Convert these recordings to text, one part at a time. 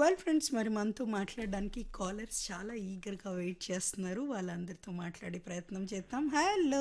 Well friends మరి మనతో మాట్లాడడానికి కాలర్స్ చాలా ఈగర్గా వెయిట్ చేస్తున్నారు వాళ్ళందరితో మాట్లాడే ప్రయత్నం చేద్దాం హలో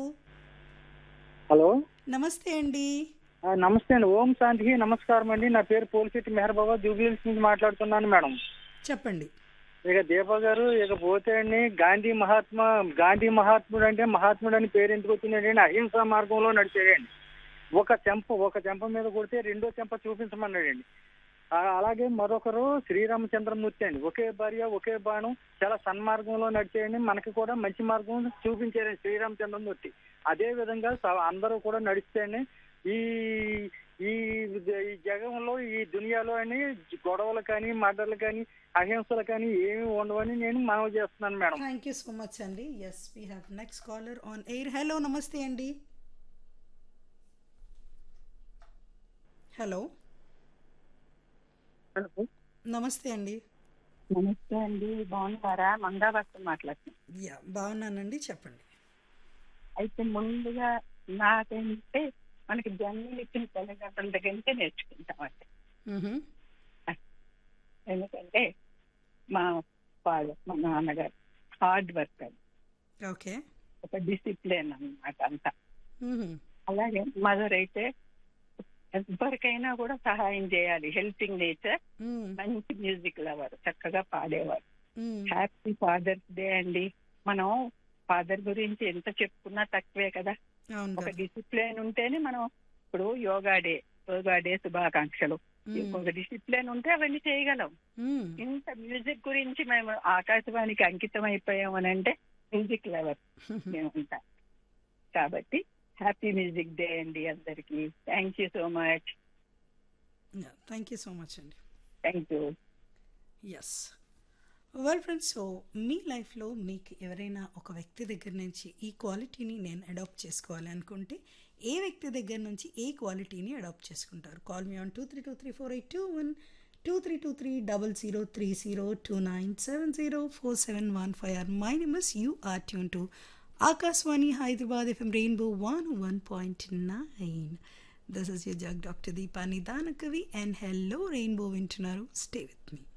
హలో నమస్తే అండి ఆ, నమస్తే అండి ఓం శాంతికి నమస్కారం అండి నా పేరు పోలిశెట్టి మెహర్ బాబా జూబ్లీహిల్స్ నుంచి మాట్లాడుతున్నాను మేడం చెప్పండి ఇక దీప గారు ఇక పోతే అండి గాంధీ మహాత్మా గాంధీ మహాత్ముడు అంటే మహాత్ముడు అని పేరు ఎందుకు వచ్చిందంటే అహింసా మార్గంలో నడిచేయండి ఒక చెంప ఒక చెంప మీద కొడితే రెండో చెంప చూపించమన్నాడండి ఆ, అలాగే మరొకరు శ్రీరామచంద్రమూర్తి అండి ఒకే భార్య ఒకే బాణం చాలా సన్మార్గంలో నడిచేయండి మనకి కూడా మంచి మార్గం చూపించారండి శ్రీరామచంద్రమూర్తి అదే విధంగా స- అందరూ కూడా నడిస్తేనే ఈ ఈ ఈ జగంలో ఈ దునియాలో అని గొడవలు కానీ మర్డర్లు కానీ అహింసలు కానీ ఏమి ఉండవని నేను మనవి చేస్తున్నాను madam thank you so much అండి yes we have next caller on air hello నమస్తే అండి హలో నమస్తే అండి నమస్తే అండి బాగున్నారా మంగాభాస్కర్ మాట్లాడుతున్నాను యా బాగున్నానండి చెప్పండి అయితే ముందుగా నాకంటే మనకి జన్మలు ఇచ్చిన తల్లిదండ్రుల దగ్గర నుంచే నేర్చుకుంటామండి మ్హూ. ఎందుకంటే మా ఫాదర్ మా నాన్నగారు హార్డ్ వర్క్ అది ఓకే ఒక డిసిప్లిన్ అన్నమాట అంతా మ్హూ. అలాగే మదర్ అయితే ఎవరికైనా కూడా సహాయం చేయాలి హెల్పింగ్ నేచర్ మ్, మంచి మ్యూజిక్ లవర్ చక్కగా పాడేవారు మ్, హ్యాపీ ఫాదర్స్ డే అండి మనం ఫాదర్ గురించి ఎంత చెప్పుకున్నా తక్కువే కదా అవును ఒక కదా డిసిప్లిన్ ఉంటేనే మనం ఇప్పుడు యోగా డే యోగా డే శుభాకాంక్షలు మ్, ఒక డిసిప్లిన్ ఉంటే అవన్నీ చేయగలం మ్, ఇంత మ్యూజిక్ గురించి మేము ఆకాశవాణికి అంకితం అయిపోయాం అని అంటే మ్యూజిక్ లవర్ మేము ఉంటాం కాబట్టి హ్యాపీ మ్యూజిక్ డే అండి అందరికి thank you so much thank you so much అండి thank you yes well friends so మీ లైఫ్లో మీకు ఎవరైనా ఒక వ్యక్తి దగ్గర నుంచి ఈ క్వాలిటీని నేను అడాప్ట్ చేసుకోవాలి అనుకుంటే ఏ వ్యక్తి దగ్గర నుంచి ఏ క్వాలిటీని అడాప్ట్ చేసుకుంటారు call me on two three two three four eight two one two three two three double zero three zero two nine seven zero four seven one five or my name is you are tune to Akashvani Hyderabad FM rainbow one one point nine this is you జగ్ doctor Deepa నిదాన కవి and hello rainbow వింటున్నారు stay with me